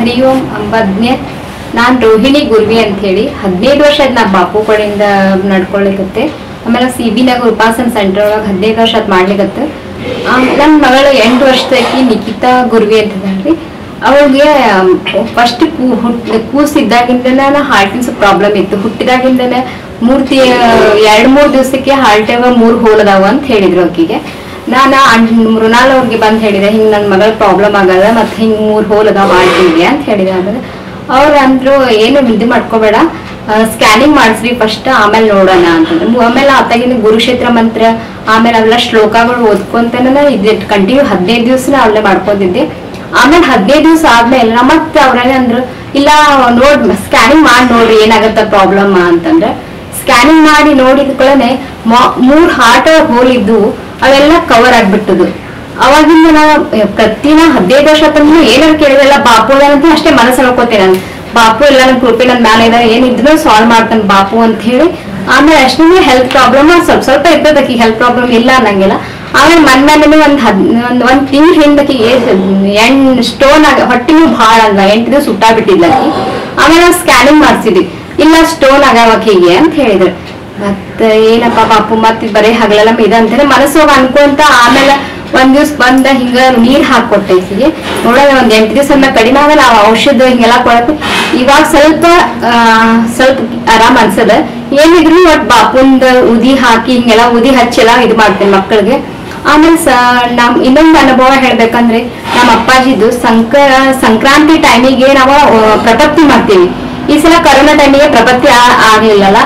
ಹರಿ ಓಂ ಅಂಬದ್ನೆ ನಾನ್ ರೋಹಿಣಿ ಗುರ್ವಿ ಅಂತ ಹೇಳಿ ಹದಿನೈದು ವರ್ಷ ಆಯ್ತು ನಾ ಬಾಪು ಕಡೆಯಿಂದ ನಡ್ಕೊಳಿಕತ್ತೆ ಆಮೇಲೆ ಸಿ ಬಿನಾಗ ಉಪಾಸನ ಸೆಂಟರ್ ಒಳಗೆ ಹದಿನೈದು ವರ್ಷ ಅದ್ ಮಾಡ್ಲಿಕತ್ತೆ ನನ್ನ ಮಗಳು ಎಂಟು ವರ್ಷದಕಿ ನಿಖಿತಾ ಗುರ್ವಿ ಅಂತ ಇದ್ದಾಳ್ರಿ ಅವಳಿಗೆ ಫಸ್ಟ್ ಕೂಸಿದ್ದಾಗಿಂದನೇ ಹಾರ್ಟಿನ ಸ್ವಲ್ಪ ಪ್ರಾಬ್ಲಮ್ ಇತ್ತು ಹುಟ್ಟಿದಾಗಿಂದನೇ ಮೂರ್ ತಿ ಎರಡ್ ಮೂರ್ ದಿವಸಕ್ಕೆ ಹಾರ್ಟ್ಯಾಗ ಮೂರ್ ಹೋಲ್ ಅದಾವ ಅಂತ ಹೇಳಿದ್ರು ಆಕಿಗೆ ನಾನು ಮೃಣಾಲ್ ಅವ್ರಿಗೆ ಬಂದ್ ಹೇಳಿದೆ ಹಿಂಗ್ ನನ್ ಮಗಳ ಪ್ರಾಬ್ಲಮ್ ಆಗದ ಮತ್ ಹಿಂಗ್ ಮೂರ್ ಹೋಲ್ ಅದಾವ ಹಾರ್ಟಿಗೆ ಅಂತ ಹೇಳಿದೆ ಆಮೇಲೆ ಅವ್ರು ಅಂದ್ರು ಏನು ಇದು ಮಾಡ್ಕೋಬೇಡ ಸ್ಕ್ಯಾನಿಂಗ್ ಮಾಡಿಸ್ರಿ ಫಸ್ಟ್ ಆಮೇಲೆ ನೋಡೋಣ ಅಂತಂದ್ರೆ ಮು- ಆಮೇಲೆ ಆತಾಗಿನ ಗುರುಕ್ಷೇತ್ರ ಮಂತ್ರ ಆಮೇಲೆ ಅವೆಲ್ಲ ಶ್ಲೋಕಗಳು ಓದ್ಕೊಂತಾನೆ ಇದು ಕಂಟಿನ್ಯೂ ಹದಿನೈದು ದಿವಸ ಅಲ್ಲೇ ಮಾಡ್ಕೊಂಡಿದ್ದೆ ಆಮೇಲೆ ಹದಿನೈದು ದಿವಸ ಆದ್ಮೇಲೆ ನಾ ಮತ್ತೆ ಅವ್ರೇನೆ ಅಂದ್ರು ಇಲ್ಲ ನೋಡ್ ಸ್ಕ್ಯಾನಿಂಗ್ ಮಾಡಿ ನೋಡ್ರಿ ಏನಾಗತ್ತ ಪ್ರಾಬ್ಲಮ್ ಅಂತಂದ್ರೆ ಸ್ಕ್ಯಾನಿಂಗ್ ಮಾಡಿ ನೋಡಿದ ಕೂಡಲೇ ಮೂರ್ ಹಾರ್ಟ್ ಹೋಲ್ ಇದ್ದು ಅವೆಲ್ಲ ಕವರ್ ಆಗ್ಬಿಟ್ಟದು ಅವಾಗಿಂದ ನಾ ಪ್ರತಿನ ಹದಿನೈದು ವರ್ಷ ತಂದು ಏನಾರು ಕೇಳಿದೆಲ್ಲ ಬಾಪು ಅಂತ ಅಷ್ಟೇ ಮನಸ್ಸು ಹೇಳ್ಕೊತೇನೆ ನಾನು ಬಾಪು ಎಲ್ಲ ನನ್ನ ಕೃಪೆ ನನ್ನ ಮ್ಯಾಲ ಇದಾರೆ ಏನಿದ್ರು ಸಾಲ್ವ್ ಮಾಡ್ತಾನೆ ಬಾಪು ಅಂತ ಹೇಳಿ ಆಮೇಲೆ ಅಷ್ಟೇ ಹೆಲ್ತ್ ಪ್ರಾಬ್ಲಮ್ ಸ್ವಲ್ಪ ಸ್ವಲ್ಪ ಇರ್ತದಕ್ಕೆ ಹೆಲ್ತ್ ಪ್ರಾಬ್ಲಮ್ ಇಲ್ಲ ಅನ್ನಂಗಿಲ್ಲ ಆಮೇಲೆ ಮೊನ್ನೆ ಒಂದ್ ಹದ್ ಒಂದ್ ಒಂದ್ ತಿಂಗಳ ಹಿಂದಕ್ಕೆ ಎಣ್ ಸ್ಟೋನ್ ಆಗ ಹೊಟ್ಟಿನೂ ಭಾಳ ಅಲ್ಲ ಎಂಟು ದಿವಸ ಸುಟ್ಟಾಗ್ಬಿಟ್ಟಿದ್ಲಕ್ಕಿ ಆಮೇಲೆ ನಾವು ಸ್ಕ್ಯಾನಿಂಗ್ ಮಾಡ್ಸಿದ್ವಿ ಇಲ್ಲ ಸ್ಟೋನ್ ಆಗಾವಕಿಗೆ ಅಂತ ಹೇಳಿದ್ರು ಮತ್ತೆ ಏನಪ್ಪ ಪಾಪು ಮತ್ತೆ ಬರೀ ಹಗಲೆಲ್ಲ ಇದ ಅಂತಾನೆ ಮನಸ್ಸು ಹೋಗಿ ಅನ್ಕೊಂತ ಆಮೇಲೆ ಒಂದ್ ದಿವ್ಸ ಬಂದ ಹಿಂಗ ನೀರ್ ಹಾಕೊಟ್ಟೆ ಈಕಿಗೆ ನೋಡೋಣ ಒಂದ್ ಎಂಟು ದಿವಸ ಮೇಲೆ ಕಡಿಮೆ ಆಮೇಲೆ ಆ ಔಷಧ ಹಿಂಗೆಲ್ಲ ಕೊಡಕ್ಕೆ ಇವಾಗ ಸ್ವಲ್ಪ ಆ, ಸ್ವಲ್ಪ ಆರಾಮ್ ಅನ್ಸದ ಏನಿದ್ರು ಒಟ್ ಬಾಪುಂದ ಉದಿ ಹಾಕಿ ಹಿಂಗೆಲ್ಲ ಉದಿ ಹಚ್ಚೆಲ್ಲ ಇದು ಮಾಡ್ತೇನೆ ಮಕ್ಕಳಿಗೆ ಆಮೇಲೆ ಸ ನಮ್ ಇನ್ನೊಂದು ಅನುಭವ ಹೇಳ್ಬೇಕಂದ್ರೆ ನಮ್ಮ ಅಪ್ಪಾಜಿದು ಸಂಕ್ರ ಸಂಕ್ರಾಂತಿ ಟೈಮಿಗೆ ನಾವು ಆ, ಪ್ರಪತ್ತಿ ಮಾಡ್ತೀವಿ ಈ ಸಲ ಕರೋನಾ ಟೈಮಿಗೆ ಪ್ರಪತ್ತಿ ಆ- ಆಗ್ಲಿಲ್ಲಲ್ಲ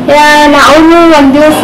ಅವರು ಒಂದ್ ದಿವಸ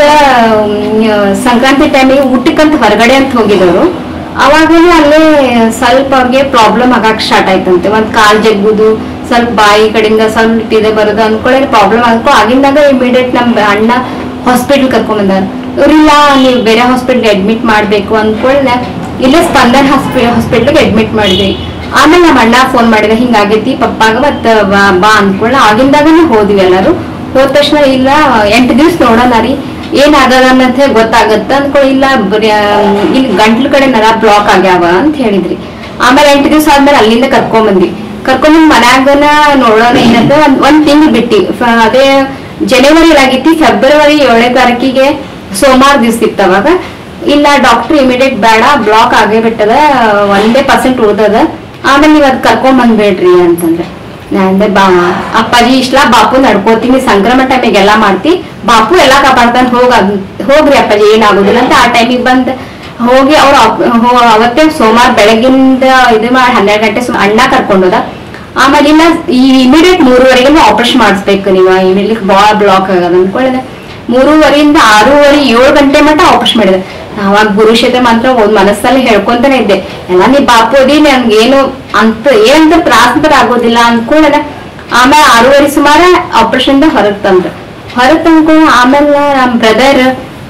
ಸಂಕ್ರಾಂತಿ ಟೈಮಿಗೆ ಊಟಕ್ಕಂತ ಹೊರಗಡೆ ಅಂತ ಹೋಗಿದ್ರು ಅವಾಗಲೂ ಅಲ್ಲೇ ಸ್ವಲ್ಪ ಅವ್ರಿಗೆ ಪ್ರಾಬ್ಲಮ್ ಆಗಕ್ ಸ್ಟಾರ್ಟ್ ಆಯ್ತಂತೆ ಒಂದ್ ಕಾಲ್ ಜಗ್ಗುದು ಸ್ವಲ್ಪ ಬಾಯಿ ಕಡೆಯಿಂದ ಸ್ವಲ್ಪ ಇದೆ ಬರೋದು ಅನ್ಕೊಳ್ಳಿ ಪ್ರಾಬ್ಲಮ್ ಅನ್ಕೊ ಆಗಿಂದಾಗ ಇಮಿಡಿಯೇಟ್ ನಮ್ ಅಣ್ಣ ಹಾಸ್ಪಿಟಲ್ ಕರ್ಕೊಂಡ್ ಬಂದಾರ ಇವ್ರಿಲ್ಲ ನೀವು ಬೇರೆ ಹಾಸ್ಪಿಟಲ್ ಅಡ್ಮಿಟ್ ಮಾಡ್ಬೇಕು ಅನ್ಕೊಳ್ಳೆ ಇಲ್ಲೇ ಸ್ಪಂದನ್ ಹಾಸ್ಪಿ ಹಾಸ್ಪಿಟ್ಲಿಗೆ ಅಡ್ಮಿಟ್ ಮಾಡಿದ್ವಿ ಆಮೇಲೆ ನಮ್ಮ ಅಣ್ಣ ಫೋನ್ ಮಾಡಿದ ಹಿಂಗಾಗೈತಿ ಪಪ್ಪಾಗ ಮತ್ತ ಬಾ ಬಾ ಅಂದ್ಕೊಳ್ಳ ಆಗಿಂದಾಗನೇ ಹೋದ್ವಿ ಎಲ್ಲರೂ ಹೋದ ತಕ್ಷಣ ಇಲ್ಲ ಎಂಟು ದಿವ್ಸ ನೋಡೋಣ ರೀ ಏನಾಗದ ಅಂತ ಗೊತ್ತಾಗತ್ತ ಅನ್ಕೊಳ್ಳಿ ಇಲ್ಲ ಬರೀ ಆ, ಇಲ್ಲಿ ಗಂಟ್ಲು ಕಡೆ ನರ ಬ್ಲಾಕ್ ಆಗ್ಯಾವ ಅಂತ ಹೇಳಿದ್ರಿ ಆಮೇಲೆ ಎಂಟು ದಿವ್ಸ ಆದ್ಮೇಲೆ ಅಲ್ಲಿಂದ ಕರ್ಕೊಂಡ್ ಬಂದ್ವಿ ಕರ್ಕೊಂಡ್ ಬಂದ್ ಮನ್ಯಾಗನ ನೋಡೋಣ ಏನಂತ ಒಂದ್ ಒಂದ್ ತಿಂಗ್ಳು ಬಿಟ್ಟಿ ಫ- ಅದೇ ಜನವರಿ ಆಗೈತಿ ಫೆಬ್ರವರಿ ಏಳನೇ ತಾರೀಕಿಗೆ ಸೋಮವಾರ ದಿವ್ಸ ಇತ್ತು ಅವಾಗ ಇಲ್ಲ ಡಾಕ್ಟರ್ ಇಮಿಡಿಯೇಟ್ ಬೇಡ ಬ್ಲಾಕ್ ಆಗೇ ಬಿಟ್ಟದ ಒಂದೇ ಪರ್ಸೆಂಟ್ ಉಳ್ದದ ಆಮೇಲೆ ನೀವ್ ಅದ್ ಕರ್ಕೊಂಡ್ ಬಂದ್ಬೇಡ್ರಿ ಅಂತಂದ್ರೆ ನಾ ಅಂದೆ ಬಾ ಅಪ್ಪಾಜಿ ಇಷ್ಟಲಾ ಬಾಪು ನಡ್ಕೋತೀನಿ ಸಂಕ್ರಮಣ ಟೈಮಿಗೆ ಎಲ್ಲಾ ಮಾಡ್ತಿ ಬಾಪು ಎಲ್ಲಾ ಕಾಪಾಡ್ತಾನೆ ಹೋಗ ಹೋಗ್ರಿ ಅಪ್ಪಾಜಿ ಏನಾಗುದಿಲ್ಲ ಅಂತ ಆ ಟೈಮಿಗೆ ಬಂದ್ ಹೋಗಿ ಅವ್ರ ಅವತ್ತೇ ಸೋಮವಾರ ಬೆಳಗಿಂದ ಇದು ಮಾಡಿ ಹನ್ನೆರಡು ಗಂಟೆ ಸುಮ್ ಅಣ್ಣ ಕರ್ಕೊಂಡೋದ ಆಮೇಲೆ ಇನ್ನ ಈ ಇಮಿಡಿಯೇಟ್ ಮೂರುವರೆಗೆ ಆಪರೇಷನ್ ಮಾಡಿಸ್ಬೇಕು ನೀವು ಇಮಿಡಿಯೇಟ್ ಬಾಳ ಬ್ಲಾಕ್ ಆಗದ ಅನ್ಕೊಳ್ಳಿದೆ ಮೂರುವರೆಯಿಂದ ಆರೂವರೆ ಏಳು ಗಂಟೆ ಮಟ್ಟ ಆಪರೇಷನ್ ಮಾಡಿದೆ ಅವಾಗ ಗುರುಕ್ಷೇತ್ರ ಮಾತ್ರ ಒಂದ್ ಮನಸ್ಸಲ್ಲಿ ಹೇಳ್ಕೊಂತಾನೆ ಇದ್ದೆ ಎಲ್ಲ ನೀ ಬಾಪೋದಿ ನನ್ಗೇನು ಅಂತ ಏನಂತ ತ್ರಾಸ ಆಗೋದಿಲ್ಲ ಅನ್ಕೊಳ್ಳಿದೆ ಆಮೇಲೆ ಆರೂವರೆ ಸುಮಾರ ಆಪರೇಷನ್ ಹೊರಗ್ ತಂದ್ರು ಹೊರಗ್ ತಂದ್ಕೊಂಡು ಆಮೇಲೆ ನಮ್ ಬ್ರದರ್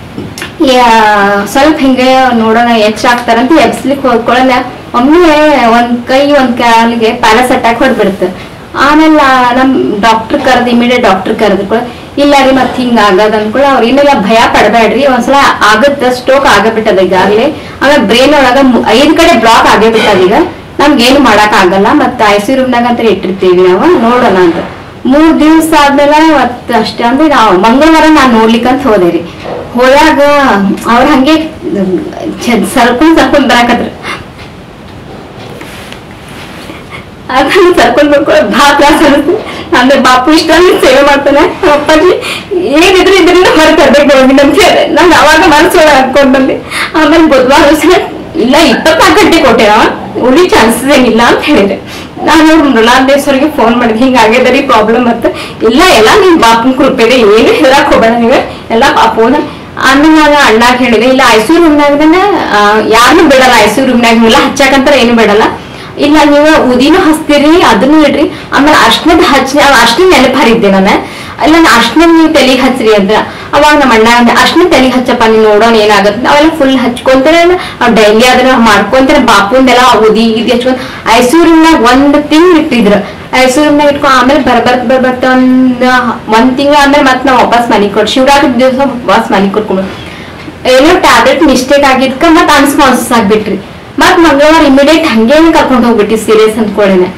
ಸ್ವಲ್ಪ ಹಿಂಗೆ ನೋಡೋಣ ಹೆಚ್ಚಾಗ್ತಾರಂತ ಎಬ್ಸ್ಲಿಕ್ಕೆ ಹೋಗ್ಕೊಳ್ಳಲ್ಲ ಒಮ್ಮೆ ಒಂದ್ ಕೈ ಒಂದ್ ಕಾಲಿಗೆ ಪ್ಯಾರಸ್ ಅಟ್ಯಾಕ್ ಹೊಡ್ಬಿಡುತ್ತೆ ಆಮೇಲೆ ನಮ್ ಡಾಕ್ಟರ್ ಕರೆದು ಇಮಿಡಿಯೇಟ್ ಡಾಕ್ಟರ್ ಕರೆದು ಕೂಡ ಇಲ್ಲ ರೀ ಮತ್ ಹಿಂಗ ಆಗದ ಅನ್ಕೊಳ್ಳಿ ಅವ್ರ ಏನೆಲ್ಲ ಭಯ ಪಡಬೇಡ್ರಿ ಒಂದ್ಸಲ ಆಗತ್ತ ಸ್ಟ್ರೋಕ್ ಆಗಬಿಟ್ಟದ ಈಗಾಗ್ಲೇ ಆಮೇಲೆ ಬ್ರೈನ್ ಒಳಗ ಮು- ಐದ್ ಕಡೆ ಬ್ಲಾಕ್ ಆಗೇ ಬಿಟ್ಟದ ಈಗ ನಮ್ಗೇನು ಮಾಡಕ್ ಆಗಲ್ಲ ಮತ್ತ ಐ ಸಿ ರೂಮ್ನಾಗ ಅಂತ ಇಟ್ಟಿರ್ತೀವಿ ನಾವು ನೋಡೋಣ ಅಂತ ಮೂರ್ ದಿವ್ಸ ಆದ್ಮೇಲೆ ಮತ್ ಅಷ್ಟೇ ಅಂದ್ರೆ ನಾವು ಮಂಗಳವಾರ ನಾನ್ ನೋಡ್ಲಿಕ್ಕಂತ ಹೋದೆ ರೀ ಹೋದಾಗ ಅವ್ರ ಹಂಗೆ ಛ- ಸರ್ಕೊಂಡ್ ಸರ್ಕೊಂಡ್ ಬರಾಕತ್ರ ಅದನ್ನ ಸರ್ಕೊಂಡ್ ಬರ್ಕೊಂಡು ಬಾ ಕ್ಲಾಸ್ ಅನಿಸ್ತು ಅಂದ್ರೆ ಬಾಪು ಇಷ್ಟ ಸೇವೆ ಮಾಡ್ತಾನೆ ನಮ್ಮ ಅಪ್ಪಾಜಿ ಏನಿದ್ರು ಇದರಿಂದ ಹೊರಗೆ ತರ್ಬೇಕು ಹೋಗಿ ಅಂತ ಹೇಳಿದೆ ನಾನು ಅವಾಗ ಮನಸ್ಸೊಳಗೆ ಹಾಕೊಂಡ್ ಬಂದೆ ಆಮೇಲೆ ಬುಧವಾರ ದಿವಸ ಇಲ್ಲ ಇಪ್ಪತ್ನಾಲ್ಕು ಗಂಟೆ ಕೊಟ್ಟೆ ನಾವ ಉಳಿ ಚಾನ್ಸಸ್ ಏನಿಲ್ಲ ಅಂತ ಹೇಳಿದೆ ನಾನು ಮೃಣಾದೇಶ್ವರಿಗೆ ಫೋನ್ ಮಾಡಿದೆ ಹಿಂಗ ಆಗ್ಯದ ರೀ ಪ್ರಾಬ್ಲಮ್ ಅಂತ ಇಲ್ಲ ಎಲ್ಲ ನಿಮ್ ಬಾಪನ್ ಕೃಪೆ ಇದೆ ಏನು ಹೇಳಕ್ ಹೋಗಬೇಡ ನೀವು ಎಲ್ಲ ಬಾಪುನ ಆಮೇಲೆ ನಾನು ಅಣ್ಣಾಗ ಹೇಳಿದೆ ಇಲ್ಲ ಐಸು ರೂಮ್ನಾಗ ಯಾರನ್ನೂ ಬಿಡಲ್ಲ ಐಸು ರೂಮ್ನಾಗ ಇಲ್ಲ ಹಚ್ಚಾಕಂತಾರ ಏನು ಬಿಡಲ್ಲ ಇಲ್ಲ ನೀವು ಉದಿನೂ ಹಚ್ತೀರಿ ಅದನ್ನು ಇಡ್ರಿ ಆಮೇಲೆ ಅರ್ಶನದ ಹಚ್ಚಿ ಅರ್ಶನ ನೆನಪು ಹರಿದ್ದೆ ನಾನು ಇಲ್ಲ ಅರ್ಶನ ನೀವು ತಲೆಗೆ ಹಚ್ಚ್ರಿ ಅಂತ ಅವಾಗ ನಮ್ಮ ಅಣ್ಣ ಅಂದ ಅರ್ಶನ ತಲೆಗೆ ಹಚ್ಚಪ್ಪ ನೀನು ನೋಡೋಣ ಏನಾಗತ್ತೆ ಅವೆಲ್ಲ ಫುಲ್ ಹಚ್ಕೊಂತಾರೆ ಡೈಲಿ ಅದನ್ನ ಮಾಡ್ಕೊಂತಾರೆ ಬಾಪುಂದೆಲ್ಲ ಉದಿ ಗಿದಿ ಹಚ್ಕೊಂಡ್ ಐಸೂರಿನಾಗ ಒಂದ್ ತಿಂಗ್ ಇಟ್ಟಿದ್ರು ಐಸೂರಿನಾಗ ಇಟ್ಕೊಂಡ್ ಆಮೇಲೆ ಬರ್ಬರ್ತ್ ಬರ್ಬರ್ತ ಒಂದ್ ಒಂದ್ ತಿಂಗಳ ಆಮೇಲೆ ಮತ್ತೆ ನಾವು ವಾಪಸ್ ಮನೆಗೆ ಕೊಟ್ಟು ಶಿವರಾತ್ರಿ ದಿವಸ ವಾಪಸ್ ಮನೆಗೆ ಕೊಟ್ಕೊಂಡು ಏನೋ ಟ್ಯಾಬ್ಲೆಟ್ ಮಿಸ್ಟೇಕ್ ಆಗಿದ್ಕ ಮತ್ ಅನ್ಸ್ಪಾನ್ಸಸ್ ಆಗ್ಬಿಟ್ರಿ ಮತ್ ಮಂಗಳವಾರ ಇಮಿಡಿಯೇಟ್ ಹಂಗೇನೆ ಕರ್ಕೊಂಡು ಹೋಗ್ಬಿಟ್ಟಿ ಸೀರಿಯಸ್ ಅಂದ್ಕೊಳ್ಳೇನೆ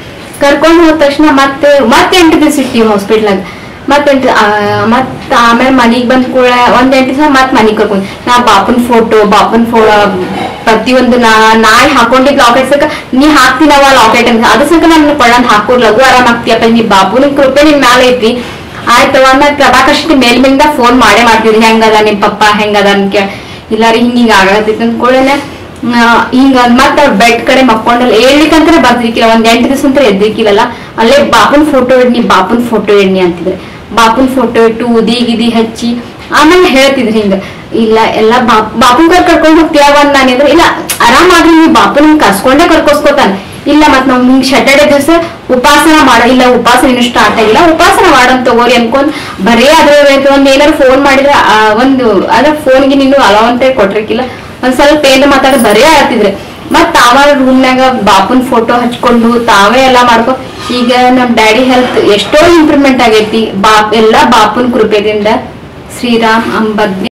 ಕರ್ಕೊಂಡು ಹೋದ ತಕ್ಷಣ ಮತ್ತೆ ಮತ್ತೆ ಎಂಟು ದಿವಸ ಇಟ್ಟಿವಿ ಹಾಸ್ಪಿಟ್ಲಾಗ ಮತ್ತೆ ಎಂಟು ಮತ್ತ ಆಮೇಲೆ ಮನಿಗ್ ಬಂದ ಕೂಡ ಒಂದ್ ಎಂಟು ದಿವಸ ಮತ್ ಮನಿಗ್ ಕರ್ಕೊಂಡ್ ನಾ ಬಾಪನ್ ಫೋಟೋ ಬಾಪನ್ ಫೋ ಪ್ರತಿಯೊಂದು ನಾ ನಾಳೆ ಹಾಕೊಂಡಿದ್ ಲಾಕೆಟ್ ಸಕ ನೀ ಹಾಕ್ತೀನವ ಲಾಕೆಟ್ ಅಂತ ಅದ್ರ ಸಕ ನಾನು ಕೊಳ್ಳಂದ್ ಹಾಕೋರ್ ಲಘು ಆರಾಮ್ ಆಗ್ತೀಯಪ್ಪ ನೀ ಬಾಪು ನಿನ್ ಕೃಪೆ ನಿನ್ ಮ್ಯಾಲ ಐತಿ ಆಯ್ತವ ಆಮೇಲೆ ಪ್ರಭಾಕರ್ಷ್ಟಿ ಮೇಲ್ಮಿಂದ ಫೋನ್ ಮಾಡೇ ಮಾಡ್ತಿದ್ರಿ ಹೆಂಗದ ನಿಮ್ ಪಪ್ಪ ಹೆಂಗದ ಅಂತ ಇಲ್ಲ ರೀ ಹಿಂಗ ಹಿಂಗ ಆಗತೈತಿ ಅಂದ್ಕೊಳ್ಳೇನೆ ಹಿಂಗ ಮತ್ತ ಬೆಡ್ ಕಡೆ ಮಕ್ಕೊಂಡಲ್ಲ ಹೇಳ್ಲಿಕ್ಕಂತಾನೆ ಬರ್ತಿರ್ಕಿಲ್ಲ ಒಂದ್ ಎಂಟು ದಿವಸ ಅಂತ ಎದ್ದಿರ್ಕಿಲ್ಲಲ್ಲ ಅಲ್ಲೇ ಬಾಪನ್ ಫೋಟೋ ಇಡ್ನಿ ಬಾಪನ್ ಫೋಟೋ ಇಡ್ನಿ ಅಂತಿದ್ರೆ ಬಾಪನ್ ಫೋಟೋ ಇಟ್ಟು ಉದಿ ಗಿದಿ ಹಚ್ಚಿ ಆಮೇಲೆ ಹೇಳ್ತಿದ್ರಿ ಹಿಂಗ ಇಲ್ಲ ಎಲ್ಲ ಬಾಪ್ ಬಾಪನ್ ಕರ್ ಕರ್ಕೊಂಡ್ ಹೋಗ್ತೀಯ ಒಂದ್ ನಾನಿದ್ರೆ ಇಲ್ಲ ಆರಾಮಾಗ್ರಿ ನೀವು ಬಾಪನ್ ಕರ್ಸ್ಕೊಂಡೇ ಕರ್ಕೋಸ್ಕೋತಾನ ಇಲ್ಲ ಮತ್ ನಾವ್ ಹಿಂಗ್ ಸ್ಯಾಟರ್ಡೆ ದಿವಸ ಉಪಾಸನ ಮಾಡ ಇಲ್ಲ ಉಪಾಸನ ಇನ್ನು ಸ್ಟಾರ್ಟ್ ಆಗಿಲ್ಲ ಉಪಾಸನ ಮಾಡಂತ ತಗೋರಿ ಅನ್ಕೊಂಡ್ ಬರೇ ಅದ್ರ ಒಂದ್ ಏನಾರು ಫೋನ್ ಮಾಡಿದ್ರೆ ಆ ಒಂದು ಅದ್ರ ಫೋನ್ಗೆ ನೀನು ಅಲೋ ಅಂತ ಕೊಟ್ರಿಕಿಲ್ಲ ಒಂದ್ ಸ್ವಲ್ಪ ಏನ್ ಮಾತಾಡ ಬರೇ ಆಡ್ತಿದ್ರೆ ಮತ್ ತಾವ ರೂಮ್ನಾಗ ಬಾಪನ್ ಫೋಟೋ ಹಚ್ಕೊಂಡು ತಾವೇ ಎಲ್ಲಾ ಮಾಡ್ಕೊ ಈಗ ನಮ್ ಡ್ಯಾಡಿ ಹೆಲ್ತ್ ಎಷ್ಟೋ ಇಂಪ್ರೂವ್ಮೆಂಟ್ ಆಗೈತಿ ಬಾಪ್ ಎಲ್ಲಾ ಬಾಪನ್ ಕೃಪೆದಿಂದ ಶ್ರೀರಾಮ್ ಅಂಬದ್ನಿ